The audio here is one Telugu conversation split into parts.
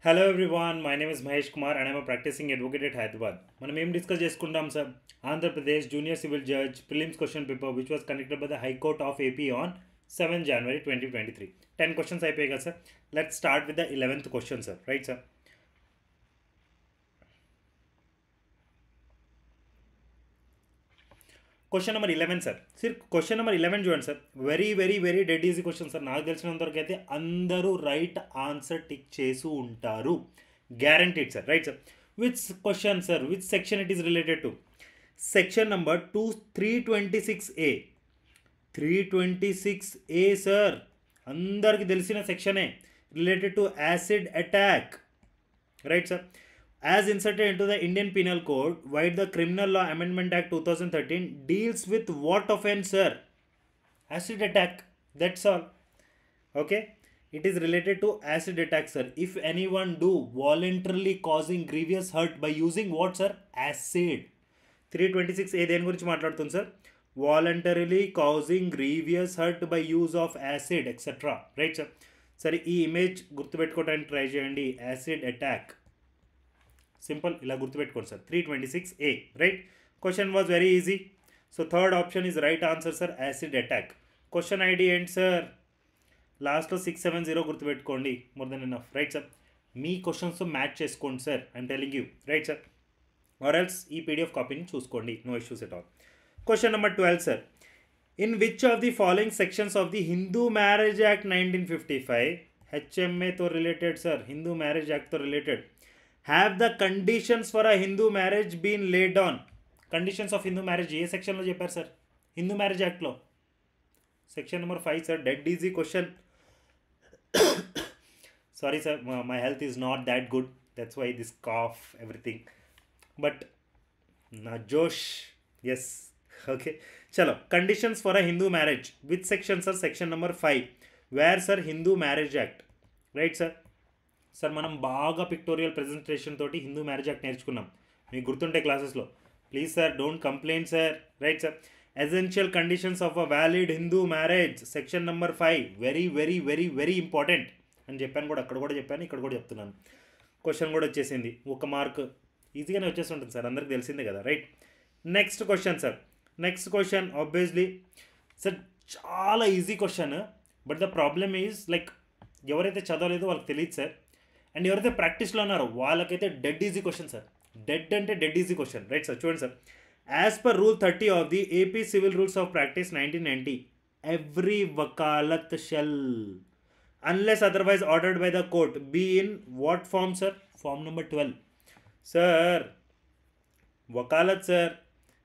Hello everyone my name is Mahesh Kumar and I'm practising advocate at Hyderabad మనం ఏం డిస్కస్ చేసుకుంటాం sir Andhra Pradesh junior civil judge prelims question paper which was conducted by the high court of AP on seven January twenty twenty three ten questions అయిపోయాయి కదా sir let start with the eleventh question sir right sir question number eleven sir sir question number eleven చూడండి sir very very very dead easy question sir నాకు తెలిసినంతవరకు అయితే అందరూ రైట్ ఆన్సర్ టిక్ చేసి ఉంటారు guaranteed sir right sir which question sir which section it is related to section number two three twenty six A three twenty six A sir అందరికి తెలిసిన సెక్షనే related to acid attack right sir as inserted into the Indian Penal Code, why the Criminal Law Amendment Act 2013 deals with what offense, sir? Acid attack. That's all. Okay. It is related to acid attack, sir. If anyone do voluntarily causing grievous hurt by using what, sir? Acid. 326 A దేని గురించి మాట్లాడుతుంది sir voluntarily causing grievous hurt by use of acid etcetera right sir సరే ఈ ఇమేజ్ గుర్తుపెట్టుకోవడానికి ట్రై చేయండి యాసిడ్ అటాక్ సింపుల్ ఇలా గుర్తుపెట్టుకోండి sir three twenty six A right question was very easy so third option is right answer sir acid attack question ID ఏంటి సార్ లాస్ట్లో సిక్స్ సెవెన్ జీరో గుర్తుపెట్టుకోండి more than enough right sir మీ క్వశ్చన్స్తో మ్యాచ్ చేసుకోండి sir I'm telling you right sir or else ఈ పీడిఎఫ్ కాపీని చూసుకోండి no issues at all question number twelve sir in which of the following sections of the Hindu marriage act nineteen fifty five హెచ్ఎంఏతో రిలేటెడ్ సార్ హిందూ మ్యారేజ్ యాక్ట్తో related have the conditions for a Hindu marriage been laid on conditions of Hindu marriage ఏ సెక్షన్లో చెప్పారు సార్ హిందూ మ్యారేజ్ యాక్ట్లో section number five sir dead easy question sorry sir my health is not that good that's why this cough everything but నా జోష్ ఎస్ ఓకే చలో conditions for a Hindu marriage with section sir section number five where sir Hindu marriage act right sir sir మనం బాగా పిక్టోరియల్ ప్రజెంటేషన్ తోటి హిందూ మ్యారేజ్ యాక్ట్ నేర్చుకున్నాం మీకు గుర్తుంటే క్లాసెస్లో please sir don't complaint sir right sir essential conditions of a valid Hindu marriage section number five very very very very important అని చెప్పాను కూడా అక్కడ కూడా చెప్పాను ఇక్కడ కూడా చెప్తున్నాను క్వశ్చన్ కూడా వచ్చేసింది ఒక మార్క్ ఈజీగానే వచ్చేస్తుంటుంది సార్ అందరికి తెలిసిందే కదా right next question sir next question obviously sir చాలా easy question but the problem is like ఎవరైతే చదవలేదో వాళ్ళకి తెలియదు సార్ అండ్ ఎవరైతే ప్రాక్టీస్లో ఉన్నారో వాళ్ళకైతే dead easy question sir dead అంటే dead easy question right sir చూడండి sir as per rule thirty of the AP civil rules of practice nineteen ninety every vakalat shall unless otherwise ordered by the court be in what form sir form number twelve sir vakalat sir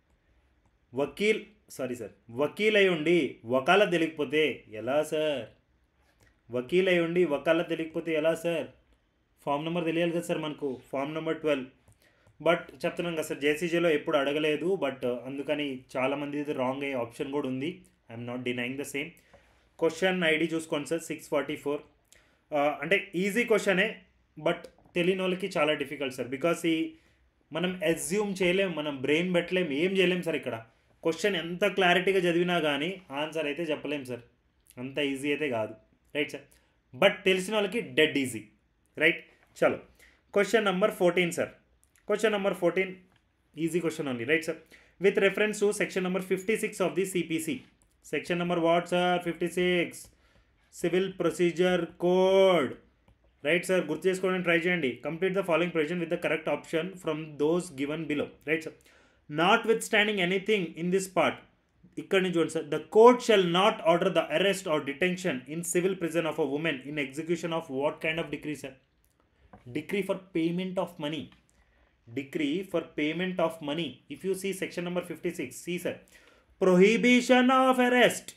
vakil sorry sir vakil అయి ఉండి వకాలత్ తెలియకపోతే ఎలా సార్ వకీల్ అయి ఉండి వకాలత్ తెలియకపోతే ఎలా సార్ ఫామ్ నెంబర్ తెలియాలి కదా సార్ మనకు ఫామ్ నెంబర్ ట్వెల్వ్ బట్ చెప్తున్నాం కదా సార్ జేసీజీలో ఎప్పుడు అడగలేదు బట్ అందుకని చాలామంది ఇది రాంగ్ అయ్యే ఆప్షన్ కూడా ఉంది I'm not denying the same question ID చూసుకోండి సార్ సిక్స్ ఫార్టీ ఫోర్ అంటే ఈజీ క్వశ్చనే బట్ తెలియని వాళ్ళకి చాలా డిఫికల్ట్ సార్ బికాస్ ఈ మనం ఎజ్యూమ్ చేయలేం మనం బ్రెయిన్ పెట్టలేం ఏం చేయలేం సార్ ఇక్కడ క్వశ్చన్ ఎంత క్లారిటీగా చదివినా కానీ ఆన్సర్ అయితే చెప్పలేం సార్ అంత ఈజీ అయితే కాదు రైట్ సార్ బట్ తెలిసిన వాళ్ళకి డెడ్ ఈజీ రైట్ చలో question number fourteen sir question number fourteen easy question only right sir with reference to section number fifty six of the CPC section number what sir fifty six civil procedure code right sir గుర్తు చేసుకోవడానికి ట్రై చేయండి complete the following provision with the correct option from those given below right sir notwithstanding anything in this part ఇక్కడ నుంచి చూడండి sir the court shall not order the arrest or detention in civil prison of a women in execution of what kind of degree sir degree for payment of money degree for payment of money if you see section number fifty six C sir prohibition of arrest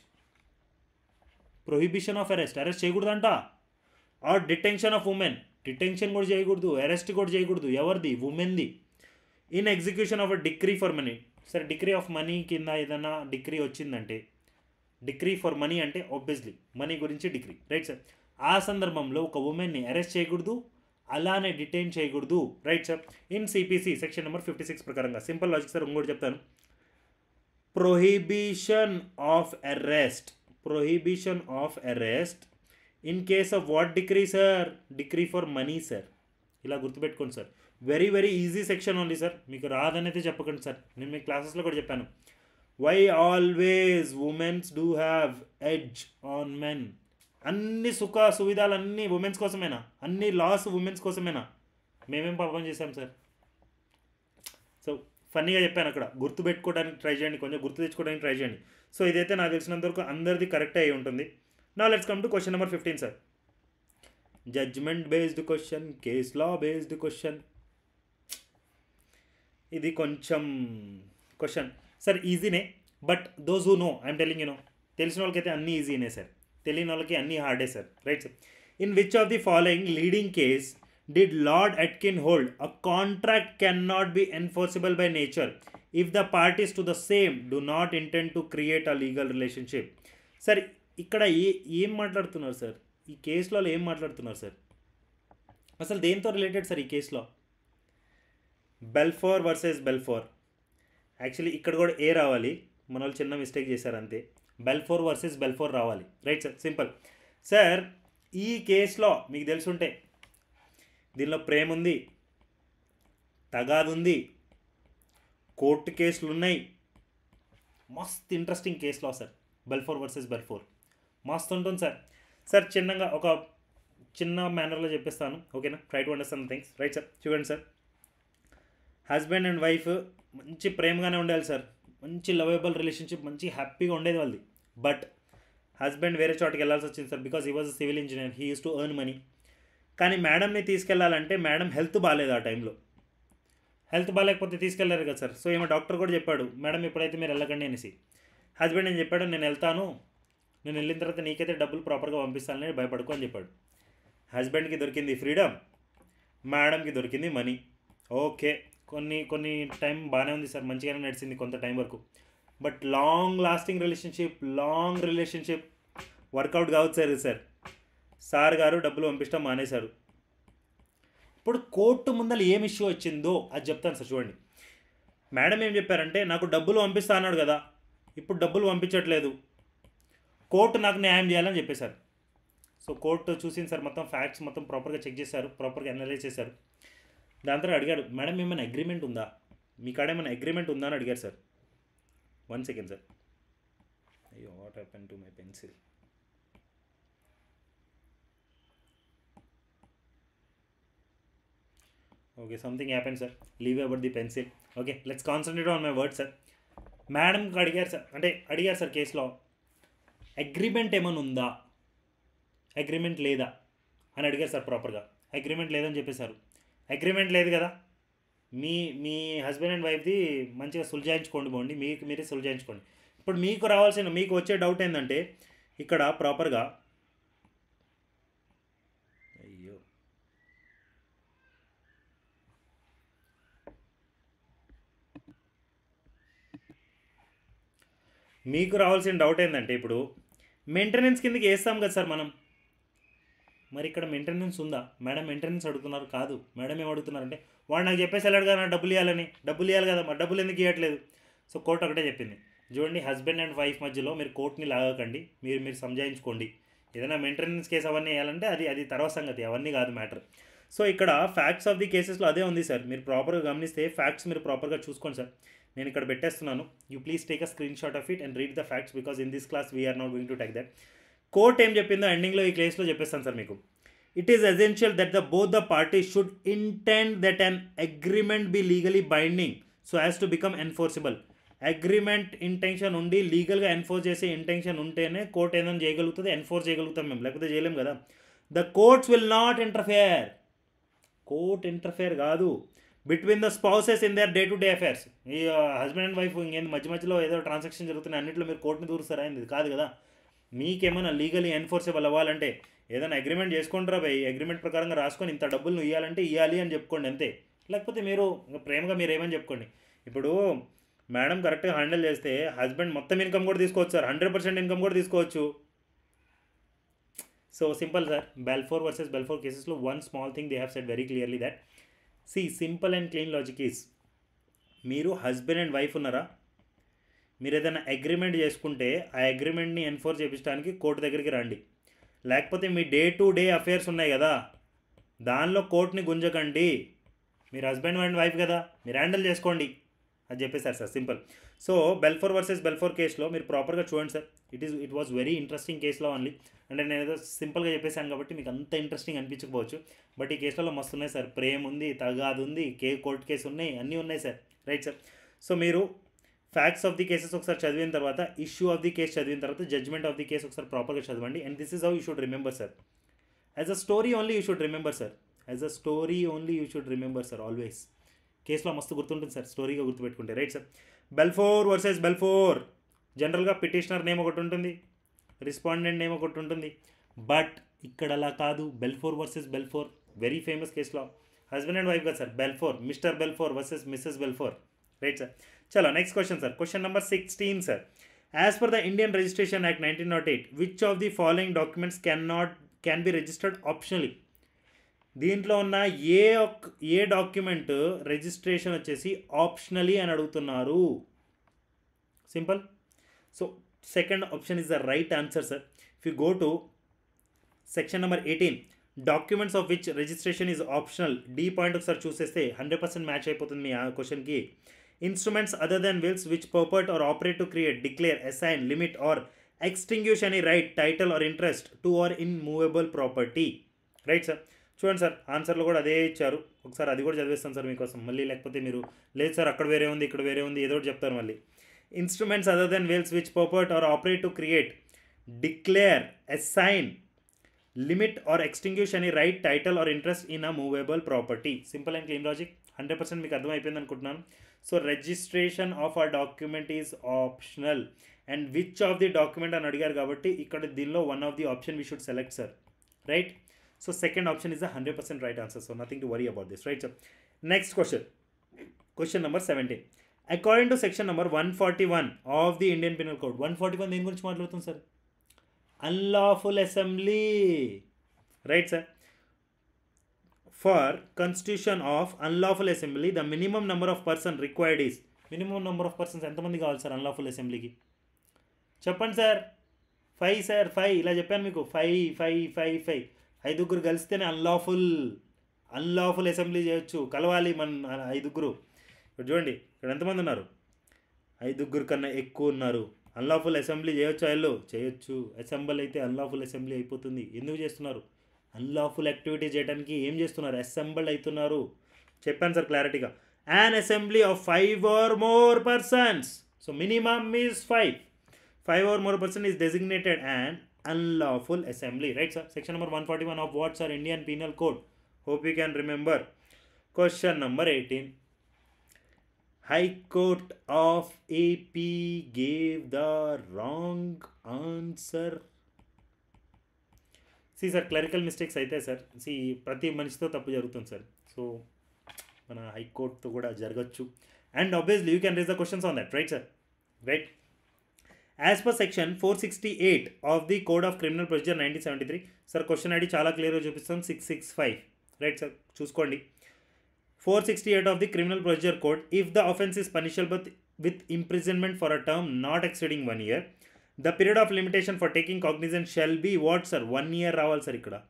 prohibition of arrest arrest చేయకూడదంట or detention of women detention కూడా చేయకూడదు అరెస్ట్ కూడా చేయకూడదు ఎవరిది ఉమెన్ది in execution of a degree for money సరే డిగ్రీ ఆఫ్ మనీ కింద ఏదైనా డిగ్రీ వచ్చిందంటే డిగ్రీ ఫర్ మనీ అంటే ఆబ్వియస్లీ మనీ గురించి డిగ్రీ రైట్ సార్ ఆ సందర్భంలో ఒక ఉమెన్ని అరెస్ట్ చేయకూడదు అలానే డిటైన్ చేయకూడదు right sir in CPC section number fifty six ప్రకారంగా సింపుల్ లాజిక్ సార్ ఇంకోటి చెప్తాను prohibition of arrest prohibition of arrest in case of what degree sir degree for money sir ఇలా గుర్తుపెట్టుకోండి sir very very easy section only sir మీకు రాదని అయితే చెప్పకండి సార్ నేను మీ క్లాసెస్లో కూడా చెప్పాను why always womens do have edge on men అన్ని సుఖ సువిధాలు అన్నీ ఉమెన్స్ కోసమేనా అన్ని లాస్ ఉమెన్స్ కోసమేనా మేమేం పాపం చేశాం సార్ సో ఫన్నీగా చెప్పాను అక్కడ గుర్తు పెట్టుకోవడానికి ట్రై చేయండి కొంచెం గుర్తు తెచ్చుకోవడానికి ట్రై చేయండి సో ఇదైతే నాకు తెలిసినంత వరకు అందరిది కరెక్ట్ అయి ఉంటుంది నా let's come to question number fifteen sir judgement based question case law based question ఇది కొంచెం క్వశ్చన్ సార్ ఈజీనే but those who know I'm telling you no తెలిసిన వాళ్ళకైతే అన్నీ ఈజీనే సార్ తెలియని వాళ్ళకి అన్నీ హార్డే sir right sir in which of the following leading case did Lord Atkin hold a contract can not be enforceable by nature if the parties to the same do not intend to create a legal relationship sir ఇక్కడ ఏ ఏం మాట్లాడుతున్నారు సార్ ఈ కేసులో ఏం మాట్లాడుతున్నారు సార్ అసలు దేంతో రిలేటెడ్ సార్ ఈ కేసులో బెల్ఫోర్ వర్సెస్ బెల్ఫోర్ యాక్చువల్లీ ఇక్కడ కూడా ఏ రావాలి మన వాళ్ళు చిన్న మిస్టేక్ చేశారు అంతే బెల్ఫోర్ వర్సెస్ బెల్ఫోర్ రావాలి రైట్ సార్ సింపుల్ సార్ ఈ కేసులో మీకు తెలుసుంటే దీనిలో ప్రేమ ఉంది తగాదు ఉంది కోర్టు కేసులు ఉన్నాయి మస్త్ ఇంట్రెస్టింగ్ కేసులో సార్ బెల్ఫోర్ వర్సెస్ బెల్ఫోర్ మస్తు ఉంటుంది సార్ సార్ చిన్నగా ఒక చిన్న మేనర్లో చెప్పేస్తాను ఓకేనా try to understand things right sir చూడండి సార్ హస్బెండ్ అండ్ వైఫ్ మంచి ప్రేమగానే ఉండాలి సార్ మంచి లవబుల్ రిలేషన్షిప్ మంచి హ్యాపీగా ఉండేది వాళ్ళది బట్ హస్బెండ్ వేరే చోటకి వెళ్ళాల్సి వచ్చింది sir because he was civil engineer he use to earn money కానీ మేడంని తీసుకెళ్ళాలంటే మేడం హెల్త్ బాగాలేదు ఆ టైంలో హెల్త్ బాగాలేకపోతే తీసుకెళ్లారు కదా సార్ సో ఏమో డాక్టర్ కూడా చెప్పాడు మేడం ఎప్పుడైతే మీరు వెళ్ళకండి అనేసి హస్బెండ్ ఏం చెప్పాడు నేను వెళ్తాను నేను వెళ్ళిన తర్వాత నీకైతే డబ్బులు ప్రాపర్గా పంపిస్తానని భయపడుకో అని చెప్పాడు హస్బెండ్కి దొరికింది ఫ్రీడమ్ మేడంకి దొరికింది మనీ ఓకే కొన్ని కొన్ని టైం బాగానే ఉంది సార్ మంచిగానే నడిచింది కొంత టైం వరకు but long lasting relationship long relationship work out కావచ్చు సార్ సార్ సార్ గారు డబ్బులు పంపించడం మానేశారు ఇప్పుడు కోర్టు ముందర ఏం ఇష్యూ వచ్చిందో అది చెప్తాను సార్ చూడండి మేడం ఏం చెప్పారంటే నాకు డబ్బులు పంపిస్తా అన్నాడు కదా ఇప్పుడు డబ్బులు పంపించట్లేదు కోర్టు నాకు న్యాయం చేయాలని చెప్పేశారు సో కోర్టు చూసింది సార్ మొత్తం ఫ్యాక్ట్స్ మొత్తం ప్రాపర్గా చెక్ చేశారు ప్రాపర్గా అనలైజ్ చేశారు దాని తర్వాత అడిగాడు మేడం ఏమైనా అగ్రిమెంట్ ఉందా మీ కాడ ఏమైనా అగ్రిమెంట్ ఉందా అని అడిగారు సార్ వన్ సెకండ్ సార్ అయ్యో what happen to my pencil okay something happen sir leave about the pencil okay let's concentrate on my word sir మేడంకి అడిగారు సార్ అంటే అడిగారు సార్ కేసులో అగ్రిమెంట్ ఏమైనా ఉందా అగ్రిమెంట్ లేదా అని అడిగారు సార్ ప్రాపర్గా అగ్రిమెంట్ లేదని చెప్పేశారు అగ్రిమెంట్ లేదు కదా మీ మీ హస్బెండ్ అండ్ వైఫ్ది మంచిగా సులజాయించుకోండి పోండి మీకు మీరే సులజాయించుకోండి ఇప్పుడు మీకు రావాల్సిన మీకు వచ్చే డౌట్ ఏంటంటే ఇక్కడ ప్రాపర్గా అయ్యో మీకు రావాల్సిన డౌట్ ఏంటంటే ఇప్పుడు మెయింటెనెన్స్ కిందకి వేస్తాం కదా సార్ మనం మరి ఇక్కడ మెయింటెనెన్స్ ఉందా మేడం మెయింటెనెన్స్ అడుగుతున్నారు కాదు మేడం ఏం అడుగుతున్నారంటే వాడు నాకు చెప్పేసి వెళ్ళాడు కదా నాకు డబ్బులు ఇవ్వాలని డబ్బులు ఇవ్వాలి కదా మరి డబ్బులు ఎందుకు ఇవ్వట్లేదు సో కోర్టు ఒకటే చెప్పింది చూడండి హస్బెండ్ అండ్ వైఫ్ మధ్యలో మీరు కోర్టుని లాగకండి మీరు మీరు సంజాయించుకోండి ఏదైనా మెయింటెనెన్స్ కేసు అవన్నీ వేయాలంటే అది అది తర్వాత సంగతి అవన్నీ కాదు మ్యాటర్ సో ఇక్కడ ఫ్యాక్ట్స్ ఆఫ్ ది కేసెస్లో అదే ఉంది సార్ మీరు ప్రాపర్గా గమనిస్తే ఫ్యాక్ట్స్ మీరు ప్రాపర్గా చూసుకోండి సార్ నేను ఇక్కడ పెట్టేస్తున్నాను you please take a screenshot of it and read the facts because in this class we are not going to touch that court ఏం చెప్పిందో ఎండింగ్లో ఈ కేసులో చెప్పేస్తాను సార్ మీకు it is essential that the both the parties should intend that an agreement be legally binding so as to become enforceable agreement intention ఉండి లీగల్గా ఎన్ఫోర్స్ చేసే ఇంటెన్షన్ ఉంటేనే కోర్ట్ ఏదైనా చేయగలుగుతుంది ఎన్ఫోర్స్ చేయగలుగుతాం మేము లేకపోతే చేయలేం కదా the courts will not interfere court interfere కాదు between the spouses in their day to day affairs ఈ హస్బెండ్ అండ్ వైఫ్ ఇంకేంది మధ్య మధ్యలో ఏదో ట్రాన్సాక్షన్ జరుగుతున్నాయి అన్నింటిలో మీరు కోర్టుని దూరుస్తారా ఇది కాదు కదా మీకేమైనా లీగలీ ఎన్ఫోర్సబుల్ అవ్వాలంటే ఏదైనా అగ్రిమెంట్ చేసుకుంటారా భయ్ అగ్రిమెంట్ ప్రకారంగా రాసుకొని ఇంత డబ్బులు నువ్వు ఇవ్వాలంటే ఇవ్వాలి అని చెప్పుకోండి అంతే లేకపోతే మీరు ప్రేమగా మీరు ఏమని చెప్పుకోండి ఇప్పుడు మేడం కరెక్ట్గా హ్యాండిల్ చేస్తే హస్బెండ్ మొత్తం ఇన్కమ్ కూడా తీసుకోవచ్చు సార్ హండ్రెడ్ పర్సెంట్ ఇన్కమ్ కూడా తీసుకోవచ్చు so simple sir Balfour versus Balfour కేసెస్లో one small thing they have set very clearly that see simple and clean logic is మీరు హస్బెండ్ అండ్ వైఫ్ ఉన్నారా మీరు ఏదైనా అగ్రిమెంట్ చేసుకుంటే ఆ అగ్రిమెంట్ని ఎన్ఫోర్స్ చేయించడానికి కోర్టు దగ్గరికి రండి లేకపోతే మీ డే టు డే అఫేర్స్ ఉన్నాయి కదా దానిలో కోర్టుని గుంజకండి మీరు హస్బెండ్ అండ్ వైఫ్ కదా మీరు హ్యాండిల్ చేసుకోండి అది చెప్పేశారు sir simple so Balfour versus Balfour కేసులో మీరు ప్రాపర్గా చూడండి sir it is it was very interesting కేసులో ఓన్లీ అంటే నేను ఏదో సింపుల్గా చెప్పేశాను కాబట్టి మీకు అంత ఇంట్రెస్టింగ్ అనిపించకపోవచ్చు బట్ ఈ కేసులలో మస్తు ఉన్నాయి సార్ ప్రేమ్ ఉంది తగాదు ఉంది కే కోర్టు కేసు ఉన్నాయి అన్నీ ఉన్నాయి సార్ రైట్ సార్ సో మీరు ఫ్యాక్ట్స్ ఆఫ్ ది కేసెస్ ఒకసారి చదివిన తర్వాత ఇష్యూ ఆఫ్ ది కేసు చదివిన తర్వాత జడ్జ్మెంట్ ఆఫ్ ది కేసు ఒకసారి ప్రాపర్గా చదవండి and this is how you should remember sir as a story only you should remember sir as a story only you should remember sir always కేసులో మస్తు గుర్తుంటుంది సార్ స్టోరీగా గుర్తుపెట్టుకుంటే right sir Balfour versus Balfour జనరల్గా పిటిషనర్ నేమ్ ఒకటి ఉంటుంది రెస్పాండెంట్ నేమ్ ఒకటి ఉంటుంది బట్ ఇక్కడ అలా కాదు Balfour versus Balfour very famous కేసులో హస్బెండ్ అండ్ వైఫ్ కదా sir Balfour Mister Balfour versus Missus Balfour right sir చలో next question sir question number sixteen sir as per the Indian registration act nineteen nought eight which of the following documents can not can be registered optionally దీంట్లో ఉన్న ఏ ఒక్ ఏ డాక్యుమెంట్ రిజిస్ట్రేషన్ వచ్చేసి ఆప్షనలీ అని అడుగుతున్నారు simple so second option is the right answer sir if you go to section number eighteen documents of which registration is optional D point ఒకసారి చూసేస్తే హండ్రెడ్ పర్సెంట్ మ్యాచ్ అయిపోతుంది మీ ఆ క్వశ్చన్కి instruments other than wills which purport or operate to create declare assign limit or extinguish any right title or interest to or in movable property right sir చూడండి సార్ ఆన్సర్లో కూడా అదే ఇచ్చారు ఒకసారి అది కూడా చదివేస్తాను సార్ మీకోసం మళ్ళీ లేకపోతే మీరు లేదు సార్ అక్కడ వేరే ఉంది ఇక్కడ వేరే ఉంది ఏదో ఒకటి చెప్తారు మళ్ళీ instruments other than wills which purport or operate to create declare assign limit or extinguish అని right title or interest in a movable property simple and clean logic hundred percent మీకు అర్థమైపోయింది అనుకుంటున్నాను so registration of a document is optional and which of the document అని అడిగారు కాబట్టి ఇక్కడ దీనిలో one of the option we should select sir right so second option is the hundred percent right answer so nothing to worry about this right sir next question question number seventeen according to section number one forty one of the Indian penal code one forty one దేని గురించి మాట్లాడుతుంది sir unlawful assembly right sir for constitution of unlawful assembly the minimum number of person required is minimum number of persons ఎంతమంది కావాలి సార్ అన్లాఫుల్ అసెంబ్లీకి చెప్పండి సార్ ఫైవ్ సార్ ఫైవ్ ఇలా చెప్పాను మీకు ఫైవ్ ఫైవ్ ఫైవ్ ఫైవ్ ఐదుగురు కలిస్తేనే అన్లాఫుల్ అన్లాఫుల్ అసెంబ్లీ చేయొచ్చు కలవాలి మన ఐదుగురు ఇప్పుడు చూడండి ఇక్కడ ఎంతమంది ఉన్నారు ఐదుగురు కన్నా ఎక్కువ ఉన్నారు అన్లాఫుల్ అసెంబ్లీ చేయొచ్చు వీళ్ళు చేయొచ్చు అసెంబ్లీ అయితే అన్లాఫుల్ అసెంబ్లీ అయిపోతుంది ఎందుకు చేస్తున్నారు అన్లాఫుల్ యాక్టివిటీ చేయడానికి ఏం చేస్తున్నారు అసెంబ్ల్ అవుతున్నారు చెప్పాను సార్ క్లారిటీగా an assembly of five or more persons so minimum is five five or more person is designated and unlawful assembly right sir section number one forty one of what sir Indian penal code hope you can remember question number eighteen High Court of AP gave the wrong answer. C sir clerical mistakes అయితే సార్ సి ప్రతి మనిషితో తప్పు జరుగుతుంది సార్ సో మన హైకోర్టుతో కూడా జరగచ్చు and obviously you can raise the questions on that right sir right as per section four sixty eight of the code of criminal procedure nineteen seventy three sir question ID చాలా క్లియర్గా చూపిస్తాం six six five right sir చూసుకోండి 468 of the criminal procedure code if the offense is punishable with imprisonment for a term not exceeding one year the period of limitation for taking cognizance shall be what sir one year రావాలి సార్ ఇక్కడ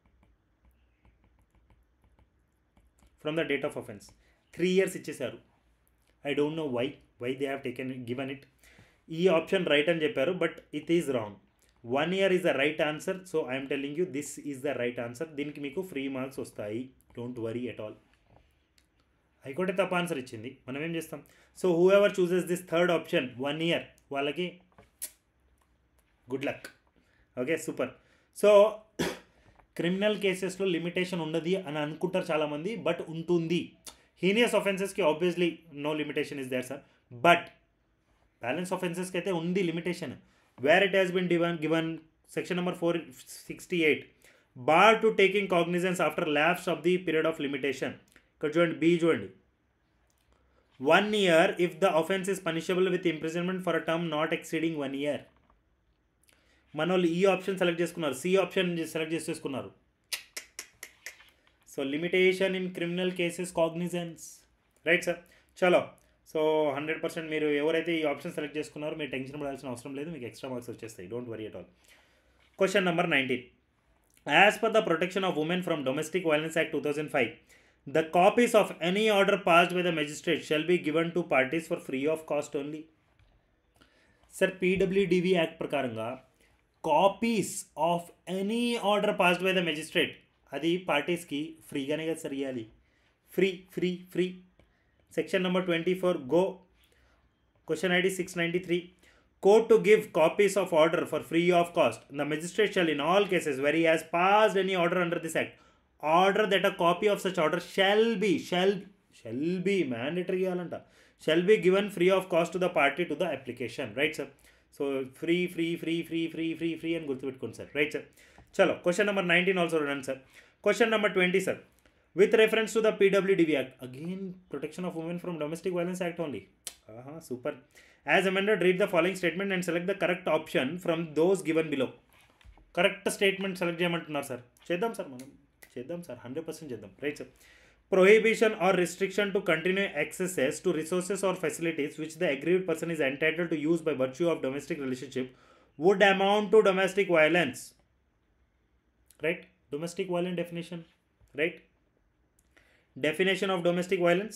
from the date of offence three years ఇచ్చేశారు I don't know why why they have taken given it ఈ ఆప్షన్ రైట్ అని చెప్పారు but it is wrong one year is the right answer so I'm telling you this is the right answer దీనికి మీకు ఫ్రీ మార్క్స్ వస్తాయి డోంట్ వరీ ఎట్ ఆల్ హైకోర్టే తప్ప ఆన్సర్ ఇచ్చింది మనం ఏం చేస్తాం so whoever chooses this third option one year వాళ్ళకి good luck okay super so criminal కేసెస్లో లిమిటేషన్ ఉండదు అని అనుకుంటారు చాలామంది బట్ ఉంటుంది హీనియస్ ఆఫెన్సెస్కి obviously no limitation is there sir but balance ఆఫెన్సెస్కి అయితే ఉంది limitation where it has been డివన్ given section number four sixty eight bar to taking cognizance after lapse of the period of limitation ఇక్కడ చూడండి బి చూడండి one year if the offence is punishable with imprisonment for a term not exceeding one year మన వాళ్ళు ఈ ఆప్షన్ సెలెక్ట్ చేసుకున్నారు సి ఆప్షన్ సెలెక్ట్ చేసేసుకున్నారు so limitation in criminal cases cognizance right sir చలో సో హండ్రెడ్ పర్సెంట్ మీరు ఎవరైతే ఈ ఆప్షన్ సెలెక్ట్ చేసుకున్నారో మీరు టెన్షన్ పడాల్సిన అవసరం లేదు మీకు ఎక్స్ట్రా మార్క్స్ వచ్చేస్తాయి don't worry at all question number nineteen As per the Protection of Women from Domestic Violence Act 2005, the copies of any order passed by the magistrate shall be given to parties for free of cost only. Sir PWDV act ప్రకారంగా copies of any order passed by the magistrate అది పార్టీస్కి ఫ్రీగానే కదా సార్ ఇవ్వాలి free free free section number twenty four go question ID six ninety three court to give copies of order for free of cost the magistrate shall in all cases very as passed any order under this act order that a copy of such order shall be shall shall be mandatory ఇవ్వాలంట shall be given free of cost to the party to the application right sir so free free free free free free free అని గుర్తుపెట్టుకోండి సార్ రైట్ సార్ చలో క్వశ్చన్ నెంబర్ నైన్టీన్ ఆల్సో రండి sir question number twenty sir with reference to the PWDV act again protection of women from domestic violence act only super as amended read the following statement and select the correct option from those given below correct statement select చేయమంటున్నారు సార్ చేద్దాం సార్ మనం చేద్దాం సార్ హండ్రెడ్ పర్సెంట్ చేద్దాం right sir prohibition or restriction to continue accesses to resources or facilities which the aggrieved person is entitled to use by virtue of domestic relationship would amount to domestic violence right domestic violence definition right definition of domestic violence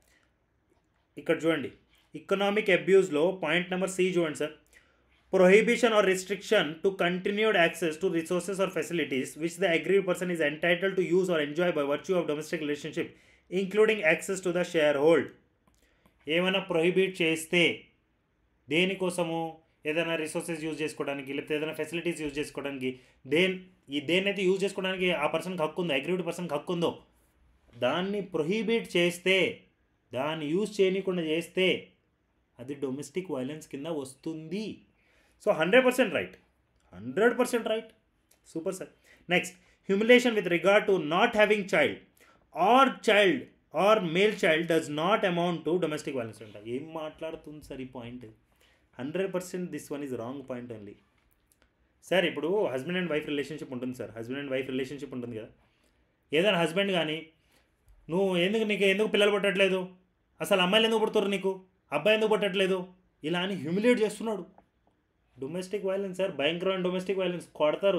ఇక్కడ చూడండి ఇకనామిక్ అబ్యూస్లో పాయింట్ నెంబర్ సి చూడండి sir prohibition or restriction to continued access to resources or facilities which the aggrieved person is entitled to use or enjoy by virtue of domestic relationship including access to the share hold ఏమైనా ప్రొహిబిట్ చేస్తే దేనికోసము ఏదైనా రిసోర్సెస్ యూజ్ చేసుకోవడానికి లేకపోతే ఏదైనా ఫెసిలిటీస్ యూజ్ చేసుకోవడానికి దేని ఈ దేన్నైతే యూజ్ చేసుకోవడానికి ఆ పర్సన్కి హక్కు ఉందో అగ్రీడ్ పర్సన్కి హక్కు ఉందో దాన్ని ప్రొహిబిట్ చేస్తే దాన్ని యూజ్ చేయకుండా చేస్తే అది డొమెస్టిక్ వైలెన్స్ కింద వస్తుంది so hundred percent right hundred percent right super sir next humiliation with regard to not having child or child or male child does not amount to domestic violence అంట ఏం మాట్లాడుతుంది సార్ ఈ point hundred percent this one is wrong point only sir ఇప్పుడు హస్బెండ్ అండ్ వైఫ్ రిలేషన్షిప్ ఉంటుంది sir husband and wife relationship ఉంటుంది కదా ఏదైనా హస్బెండ్ కానీ నువ్వు ఎందుకు నీకు ఎందుకు పిల్లలు పుట్టట్లేదు అసలు అమ్మాయిలు ఎందుకు పుడతారు నీకు అబ్బాయి ఎందుకు పుట్టట్లేదు ఇలా అని హ్యూమిలేట్ చేస్తున్నాడు డొమెస్టిక్ వైలెన్స్ సార్ భయంకరమైన డొమెస్టిక్ వైలెన్స్ కొడతారు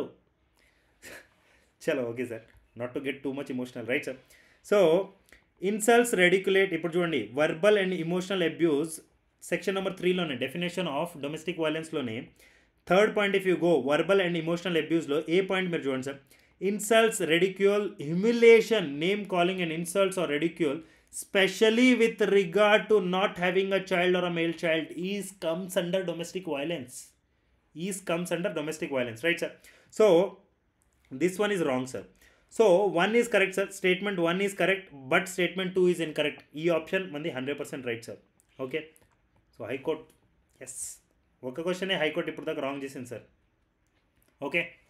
చలో okay sir not to get too much emotional right sir so insults ridicule ఇప్పుడు చూడండి verbal and emotional abuse section number త్రీలోనే డెఫినేషన్ ఆఫ్ డొమెస్టిక్ వైలెన్స్లోనే third point if you go verbal and emotional అబ్యూస్లో ఏ పాయింట్ మీరు చూడండి sir insults ridicule humiliation name calling and insults or ridicule specially with regard to not having a child are a male child is comes under domestic violence is comes under domestic violence right sir so this one is wrong sir so one is correct sir statement one is correct but statement two is incorrect ఈ ఆప్షన్ మంది hundred percent right sir okay so high court yes ఒక క్వశ్చనే హైకోర్టు ఇప్పుడు దాకా రాంగ్ చేసింది సార్ ఓకే